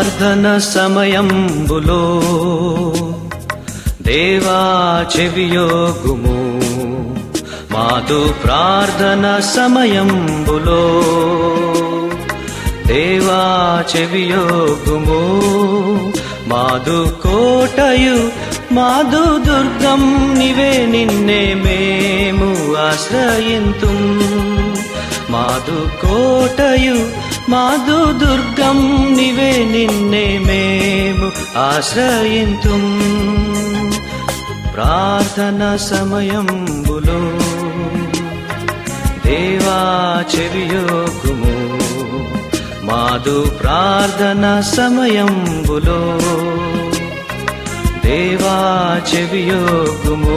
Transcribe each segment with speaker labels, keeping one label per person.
Speaker 1: ప్రార్థన సమయంబులో దేవా చెవియోగుము మాదు ప్రార్థన సమయంబులో దేవా చెవియోగుము మాదు కోటయు మాదు దుర్గం నివే నిన్నే మేము ఆశ్రయింతుం మాదు కోటయు మాదు దుర్గం నివే నిన్నే మేము ఆశ్రయింతుం ప్రార్థన సమయంబులో దేవా చెవియోగుము మాదు ప్రార్థన సమయంబులో దేవా చెవియోగుము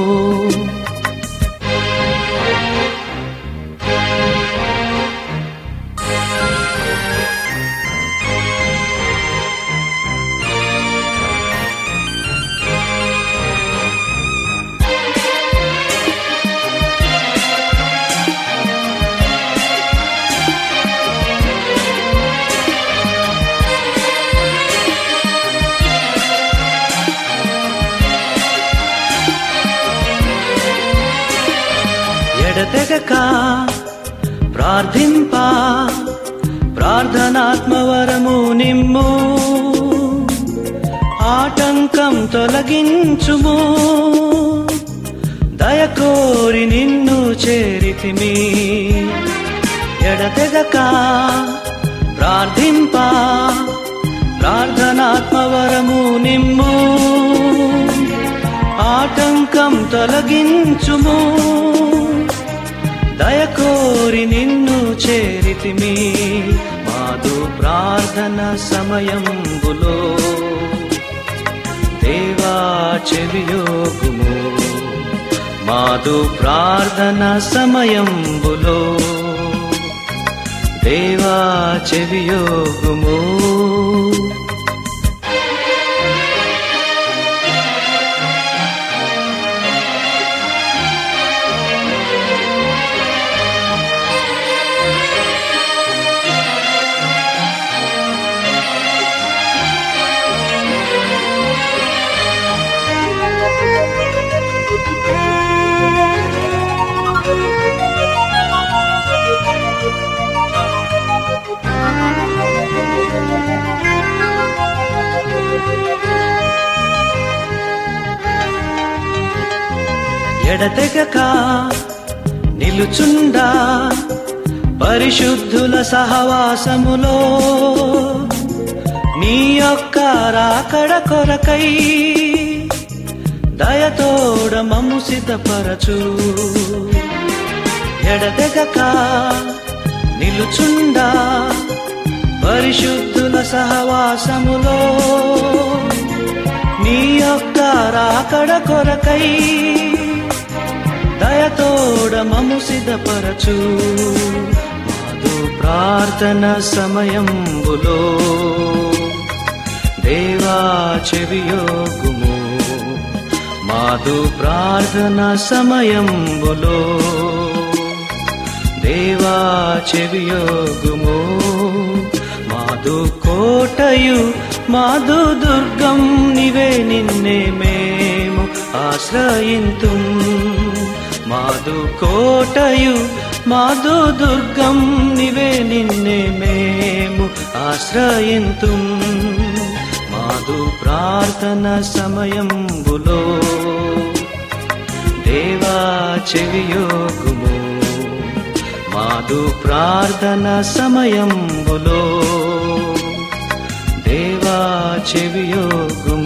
Speaker 1: ఎడతెగక ప్రార్థింప ప్రార్థనాత్మవరము నిమ్ము ఆటంకం తొలగించుము దయకోరి నిన్ను చేరితిమి ఎడతెగక ప్రార్థింప ప్రార్థనాత్మవరము నిమ్ము ఆటంకం తొలగించుము దయకోరి నిన్ను చేరితిమి మాదు ప్రార్థన సమయంబులో దేవా చెవియోగుము మాదు ప్రార్థన సమయంబులో దేవా చెవియోగుము ఎడతెగక నిలుచుండా పరిశుద్ధుల సహవాసములో నీ యొక్క రాకడ కొరకై దయతోడ మమ్ము సిద్ధపరచు ఎడతెగక నిలుచుండా పరిశుద్ధుల సహవాసములో నీ యొక్క రాకడ కొరకై దయతోడ మము సిద్ధపరచు మాదు ప్రార్థన సమయంబులో దేవా చెవియోగుము మాదు ప్రార్థన సమయంబులో దేవా చెవియోగుము మాదు కోటయు మాదు దుర్గం నివే నిన్నే మేము ఆశ్రయింతుం మాదు కోటయు మాదు దుర్గం నివే నిన్నే మేము ఆశ్రయింతుం మాదు ప్రార్థన సమయంబులో దేవా చెవియోగుము మాదు ప్రార్థన సమయంబులో దేవా చెవియోగు